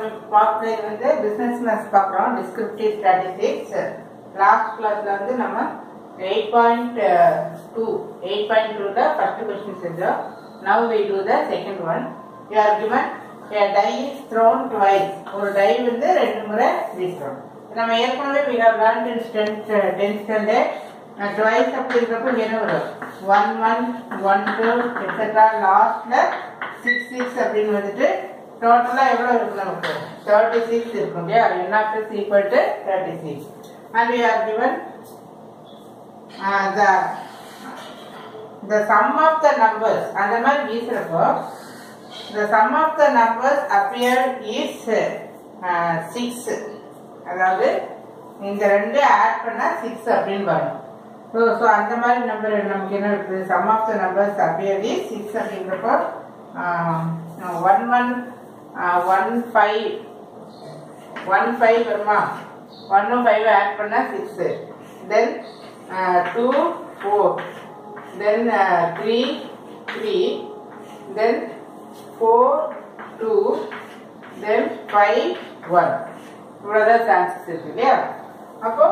நம்ம பார்க்குறது வந்து பிஸ்னஸ் மேத்ஸ் பார்க்குறோம் டிஸ்கிரிப்டிவ் ஸ்டாட்டிஸ்டிக்ஸ் லாஸ்ட் கிளாஸ்ல வந்து நம்ம eight point two eight point டூவில் ஃபஸ்ட்டு கொஸ்டின் செஞ்சோம் now we do the second one you are given die is thrown twice ஒரு டை வந்து ரெண்டு முறை வீசுறோம் நம்ம ஏற்கனவே we have learnt in tenth tenth standard twice அப்படிங்கிறப்ப என்ன வரும் one one one two etcetera லாஸ்ட்ல சிக்ஸ் சிக்ஸ் அப்படின்னு வந்துட்டு டோட்டலா எவ்வளவு இருக்கு நமக்கு தேர்ட்டி சிக்ஸ் இருக்கும் இல்லையா n of is equal to thirty six and we are given the the sum of the numbers அந்த மாதிரி வீசுறப்போ the sum of the numbers appear is uh, 6 அதாவது இந்த ரெண்டு ஆட் பண்ணா 6 அப்படின்னு வரும் ஸோ ஸோ அந்த மாதிரி நம்பர் நமக்கு என்ன இருக்குது sum of the numbers appear is 6 அப்படிங்கிறப்போ one one one five one five வருமா ஒன்னும் ஃபைவ் ஆட் பண்ணா six then two four then uh, 3 3 then 4 2 then 5 1 இவ்வளோதான் சான்சஸ் இருக்கு இல்லையா அப்போ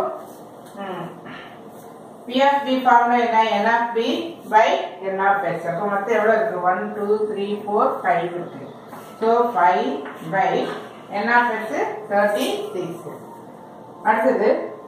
பி ஆஃப் பி ஃபார்முலா என்ன n of B by n of S அப்போ மொத்தம் எவ்வளோ இருக்கு one two three four five இருக்கு so five by n of S thirty six அடுத்தது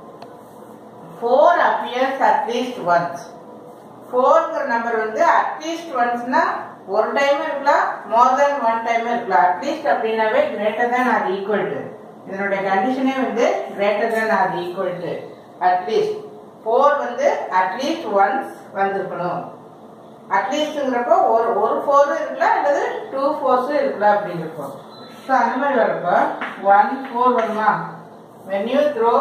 ஃபோர் அப்பியர்ஸ் அட்லீஸ்ட் ஒன்ஸ் ஃபோர்ங்கிற நம்பர் வந்து அட்லீஸ்ட் ஒன்ஸ்னா ஒரு டைம் இருக்கலாம் மோர் தென் ஒன் டைம் இருக்கலாம் அட்லீஸ்ட் அப்படின்னாவே greater than or equal to இதனுடைய கண்டிஷனே வந்து greater than or equal to at least four வந்து அட்லீஸ்ட் ஒன்ஸ் வந்திருக்கணும் அட்லீஸ்ட்ங்கிறப்போ ஒரு ஒரு ஃபோரும் இருக்கலாம் அல்லது டூ ஃபோர்ஸும் இருக்கலாம் அப்படிங்கிறப்போ ஸோ அந்த மாதிரி வரப்போ ஒன் ஃபோர் வருமா when you throw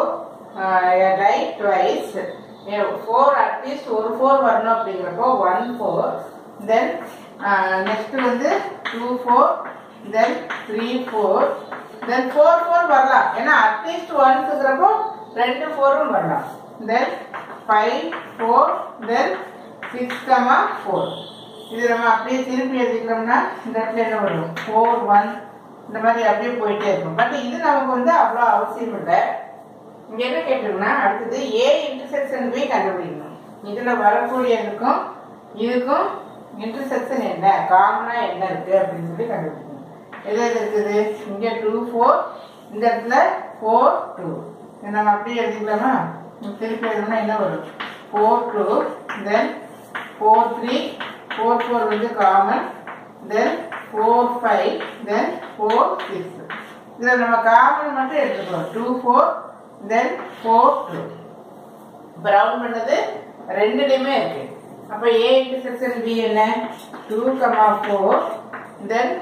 die twice four at least ஒரு ஃபோர் வரணும் அப்படிங்கிறப்போ ஒன் ஃபோர் தென் நெக்ஸ்ட் வந்து two four then three four then four four வரலாம் ஏன்னா அட்லீஸ்ட் ஒன்ஸுங்கிறப்போ ரெண்டு ஃபோரும் வரலாம் then five four then six comma four இது நம்ம அப்படியே திருப்பி எழுதிக்கிறோம்னா இந்த இடத்துல என்ன வரும் ஃபோர் ஒன் இந்த மாதிரி அப்படியே போயிட்டே இருக்கும் பட் இது நமக்கு வந்து அவ்வளோ அவசியம் இல்லை இங்க என்ன கேட்டிருக்குன்னா அடுத்தது ஏ இன்டர்செக்ஷன் பி கண்டுபிடிக்கணும் இதுல வரக்கூடிய இதுக்கும் இதுக்கும் இன்டர்செக்ஷன் என்ன காமனா என்ன இருக்கு அப்படின்னு சொல்லி கண்டுபிடிக்கணும் எது எது இருக்குது இங்க டூ ஃபோர் இந்த இடத்துல ஃபோர் டூ நம்ம அப்படியே எழுதிக்கலாமா திருப்பி எழுதணும்னா என்ன வரும் four two then four three four four வந்து common then four five then four six இதில் நம்ம காமன் மட்டும் எடுத்துக்கோம் two four then four two ப்ரௌன் பண்ணது ரெண்டுலையுமே இருக்கு அப்போ ஏ இன்டர்செக்ஷன் பி என்ன two comma four then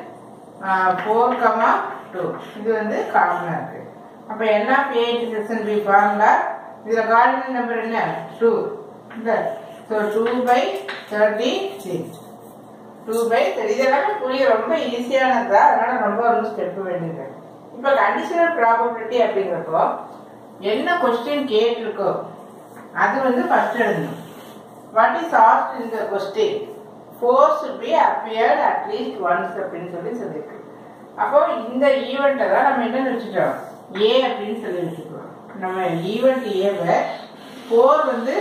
four comma two இது வந்து காமனாக இருக்கு அப்போ என்ன of A intersection B formula இதில் கார்டினல் நம்பர் என்ன டூ இந்த so two by thirty six two by இதெல்லாமே புரிய ரொம்ப ஈஸியானது தான் அதனால ரொம்ப ரொம்ப ஸ்டெப் வேண்டியது இப்போ கண்டிஷனல் ப்ராபபிலிட்டி அப்படிங்கிறப்போ என்ன கொஸ்டின் கேட்டிருக்கோ அது வந்து ஃபர்ஸ்ட் எழுதணும் வாட் இஸ் ஆஸ்ட் இந்த question four should be appeared at least once அப்படின்னு சொல்லி சொல்லியிருக்கு அப்போ இந்த ஈவெண்ட்டை தான் நம்ம என்ன வச்சுட்டோம் ஏ அப்படின்னு சொல்லி வச்சுக்கிறோம் நம்ம ஈவெண்ட் ஏவை ஃபோர் வந்து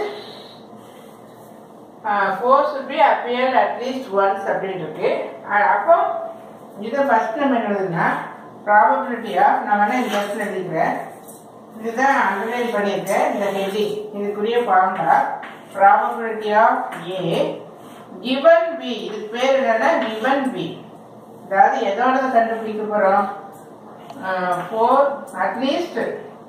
four should be appeared at least once அப்படின்னு இருக்கு அப்போ இதை ஃபர்ஸ்ட் நம்ம என்ன எழுதுனா ப்ராபபிலிட்டியா நான் வேணா இந்த இடத்துல எழுதிக்கிறேன் இதுதான் அண்டர்லைன் பண்ணியிருக்கேன் இந்த ஹெட்டிங் இதுக்குரிய formula probability of A given B இது பேர் என்னன்னா கிவன் பி அதாவது எதோட கண்டுபிடிக்க போறோம் ஃபோர் அட்லீஸ்ட்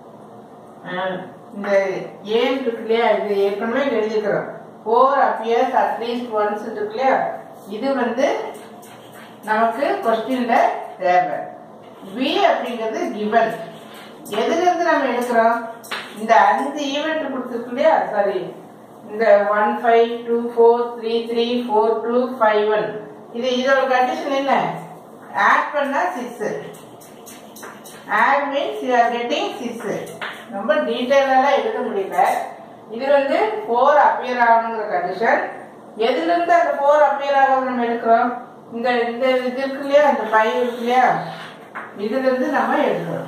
இந்த ஏன் இருக்கு இல்லையா இது ஏற்கனவே எழுதிக்கிறோம் ஃபோர் அப்பியர்ஸ் அட்லீஸ்ட் ஒன்ஸ் இருக்கு இல்லையா இது வந்து நமக்கு கொஸ்டின்ல தேவை பி அப்படிங்கிறது கிவன் எதுல இருந்து நம்ம எடுக்கிறோம் இந்த அஞ்சு ஈவெண்ட் கொடுத்துருக்கு இல்லையா சாரி இந்த one five two four three three four two five one இது இதோட கண்டிஷன் என்ன ஆட் பண்ணா six add means you are getting six ரொம்ப டீட்டெயிலாக எழுத முடியல இது வந்து ஃபோர் அப்பியர் ஆகணுங்கிற கண்டிஷன் எதுல இருந்து அந்த ஃபோர் அப்பியர் ஆகும் நம்ம எடுக்கிறோம் இந்த இந்த இது இருக்கு இல்லையா இந்த ஃபைவ் இருக்கு இல்லையா இதுல இருந்து நம்ம எடுக்கிறோம்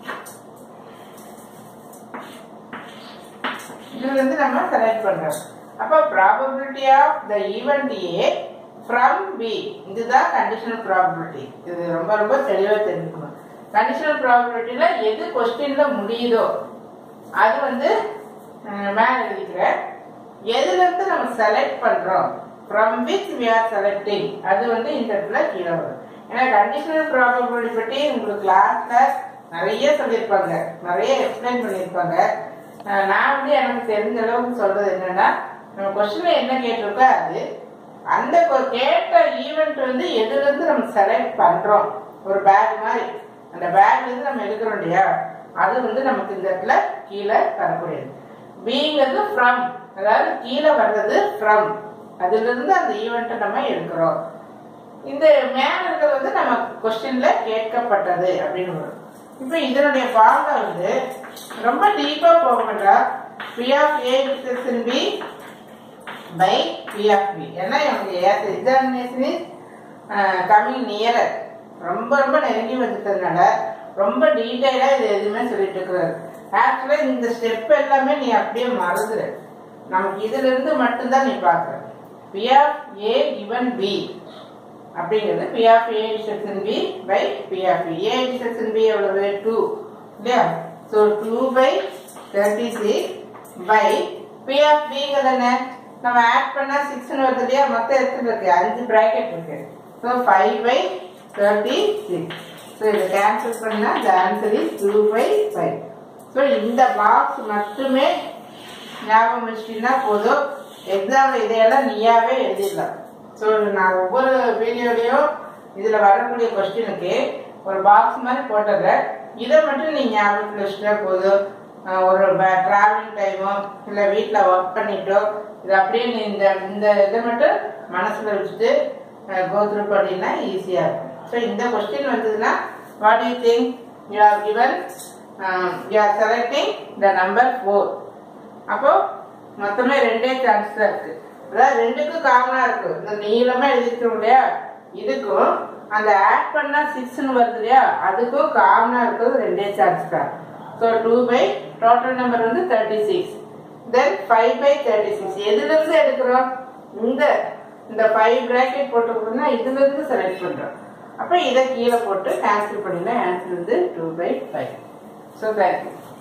இதுல இருந்து நம்ம செலக்ட் பண்றோம் அப்ப probability of the event A from B இதுதான் கண்டிஷனல் ப்ராபபிலிட்டி இது ரொம்ப ரொம்ப தெளிவா தெரிஞ்சுக்கணும் கண்டிஷனல் ப்ராபபிலிட்டியில எது கொஸ்டின்ல முடியுதோ அது வந்து அஹ், மேல எழுதிக்கிறேன் எதுல இருந்து நம்ம செலக்ட் பண்றோம் from which we are selecting அது வந்து இந்த இடத்துல கீழே வரும் ஏன்னா கண்டிஷனல் ப்ராபபிலிட்டி பற்றி உங்களுக்கு கிளாஸ்ல நிறைய சொல்லியிருப்பாங்க நிறைய எக்ஸ்பிளைன் பண்ணியிருப்பாங்க அஹ் நான் வந்து எனக்கு தெரிஞ்ச அளவுக்கு சொல்றது என்னன்னா நம்ம கொஸ்டின்ல என்ன கேட்டிருக்கோ அது அந்த கொ- கேட்ட ஈவெண்ட் வந்து எதுல இருந்து நம்ம செலக்ட் பண்றோம் ஒரு பேக் மாதிரி அந்த பேக்ல இருந்து நம்ம எடுக்கிறோம் இல்லையா அது வந்து நமக்கு இந்த இடத்துல கீழே வரக்கூடியது பிங்கிறது ஃப்ரம் அதாவது கீழே வர்றது ஃப்ரம் அதுல இருந்து அந்த ஈவெண்ட்டை நம்ம எடுக்கிறோம் இந்த மேல இருக்கிறது வந்து நம்ம கொஸ்டின்ல கேட்கப்பட்டது அப்படின்னு வரும் இப்போ இதனுடைய ஃபார்முலா வந்து ரொம்ப டீப்பா போக வேண்டாம் P of A in B by P of B ஏன்னா எனக்கு எக்ஸாமினேஷன் இஸ் கம்மிங் நியரர் ரொம்ப ரொம்ப நெருங்கி வந்துட்டதுனால ரொம்ப டீட்டெயிலாக இது எதுவுமே சொல்லிட்டு இருக்கிறாரு ஆக்சுவலாக இந்த ஸ்டெப் எல்லாமே நீ அப்படியே மறந்துடு நமக்கு இதுல இருந்து மட்டும்தான் நீ பார்க்குற B of A given B அப்படிங்கிறது P of A intersection B by P of A intersection B எவ்வளவு டூ இல்லையா so two by thirty six by P of பிங்கிறது என்ன நம்ம ஆட் பண்ணா சிக்ஸ்னு வருது இல்லையா மொத்தம் எத்தனை இருக்கு அஞ்சு பிராக்கெட் இருக்கு so five by thirty six so இதை கேன்சல் பண்ணா the answer is two by five so இந்த பாக்ஸ் மட்டுமே ஞாபகம் வச்சுட்டீங்கன்னா போதும் எக்ஸாம் இதையெல்லாம் நீயாவே எழுதிடலாம் ஸோ நான் ஒவ்வொரு வீடியோலையும் இதில் வரக்கூடிய கொஸ்டினுக்கு ஒரு பாக்ஸ் மாதிரி போட்டுறேன் இதை மட்டும் நீ ஞாபகத்தில் வச்சுட்டா போதும் அஹ் ஒரு டிராவலிங் டைமோ இல்லை வீட்டில் ஒர்க் பண்ணிட்டோ இது அப்படியே நீ இந்த இந்த இதை மட்டும் மனசில் வச்சுட்டு கோத்ரூ பண்ணினா ஈஸியாக இருக்கும் ஸோ இந்த கொஸ்டின் வந்ததுன்னா what you think you are given you are selecting the number four அப்போ மொத்தமே ரெண்டே சான்ஸ் தான் இருக்கு அதாவது ரெண்டுக்கும் காமனா இருக்கு இந்த நீளமா எழுதிருக்கோம் இல்லையா இதுக்கும் அந்த ஆட் பண்ணா சிக்ஸ்னு வருது இல்லையா அதுக்கும் காமனா இருக்கிறது ரெண்டே சான்ஸ் தான் so two by total number வந்து thirty six then five by thirty six எதுல இருந்து எடுக்கிறோம் இந்த இந்த ஃபைவ் பிராக்கெட் போட்டுக்கணும்னா இதுல இருந்து செலக்ட் பண்றோம் அப்ப இதை கீழே போட்டு கேன்சல் பண்ணினா ஆன்சர் வந்து two by five so thank you